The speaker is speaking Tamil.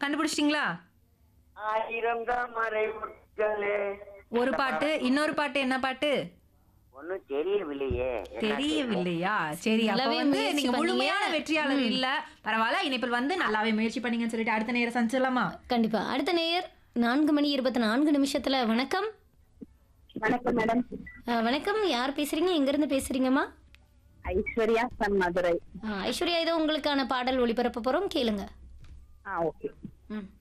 கண்டுபிடிச்சிட்டீங்களா ஆயிரம் தான் மறைவுகளே ஒரு பாட்டு இன்னொரு பாட்டு என்ன பாட்டு ஒன்னும் தெரியவில்லையே என்ன தெரியவில்லையா சரி அப்ப நல்லாவே வந்து முயற்சி நீங்க பண்ணீங்க. முழுமையான வெற்றியாளர் இல்ல பரவாயில்ல இனிப்பில் வந்து நல்லாவே முயற்சி பண்ணீங்கன்னு சொல்லிட்டு அடுத்த நேரம் சந்திச்சிடலாமா கண்டிப்பா அடுத்த நேயர் நான்கு மணி இருபத்தி நான்கு நிமிஷத்துல வணக்கம் வணக்கம் மேடம் அஹ், வணக்கம் யார் பேசுறீங்க எங்க இருந்து பேசுறீங்கம்மா ஐஸ்வர்யா ஃப்ரம் மதுரை அஹ், ஐஸ்வர்யா ஏதோ உங்களுக்கான பாடல் ஒளிபரப்ப போறோம் கேளுங்க ஆ ஓகே ம்